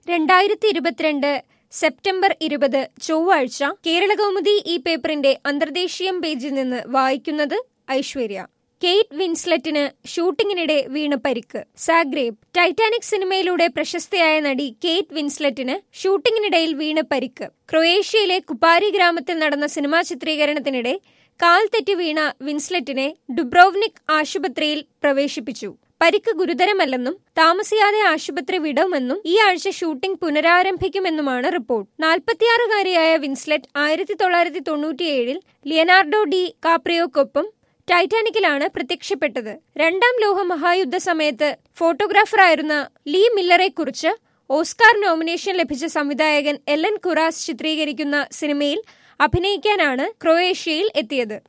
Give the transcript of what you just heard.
രണ്ടായിരത്തി ഇരുപത്തിരണ്ട് സെപ്റ്റംബർ ഇരുപത് ചൊവ്വാഴ്ച കേരളകൗമുദി ഈ പേപ്പറിന്റെ അന്തർദേശീയം പേജിൽ നിന്ന് വായിക്കുന്നത് ഐശ്വര്യ കെയ്റ്റ് വിൻസ്ലെറ്റിന് ഷൂട്ടിങ്ങിനിടെ വീണ് പരിക്ക് സാഗ്രേബ് ടൈറ്റാനിക് സിനിമയിലൂടെ പ്രശസ്തയായ നടി കെയ്റ്റ് വിൻസ്ലെറ്റിന് ഷൂട്ടിങ്ങിനിടയിൽ വീണ് പരിക്ക് ക്രൊയേഷ്യയിലെ കുപ്പാരി ഗ്രാമത്തിൽ നടന്ന സിനിമാ ചിത്രീകരണത്തിനിടെ കാൽ തെറ്റി വീണ വിൻസ്ലെറ്റിനെ ഡുബ്രോവ്നിക് ആശുപത്രിയിൽ പ്രവേശിപ്പിച്ചു പരിക്ക് ഗുരുതരമല്ലെന്നും താമസിയാതെ ആശുപത്രി വിടുമെന്നും ഈ ആഴ്ച ഷൂട്ടിംഗ് പുനരാരംഭിക്കുമെന്നുമാണ് റിപ്പോർട്ട് നാൽപ്പത്തിയാറുകാരിയായ വിൻസ്ലെറ്റ് ആയിരത്തി തൊള്ളായിരത്തി തൊണ്ണൂറ്റിയേഴിൽ ലിയനാർഡോ ഡി കാപ്രിയോക്കൊപ്പം ടൈറ്റാനിക്കിലാണ് പ്രത്യക്ഷപ്പെട്ടത് രണ്ടാം ലോക മഹായുദ്ധ സമയത്ത് ഫോട്ടോഗ്രാഫറായിരുന്ന ലീ മില്ലറെ കുറിച്ച് ഓസ്കാർ നോമിനേഷൻ ലഭിച്ച സംവിധായകൻ എല്ലൻ കുറാസ് ചിത്രീകരിക്കുന്ന സിനിമയിൽ അഭിനയിക്കാനാണ് ക്രൊയേഷ്യയിൽ എത്തിയത്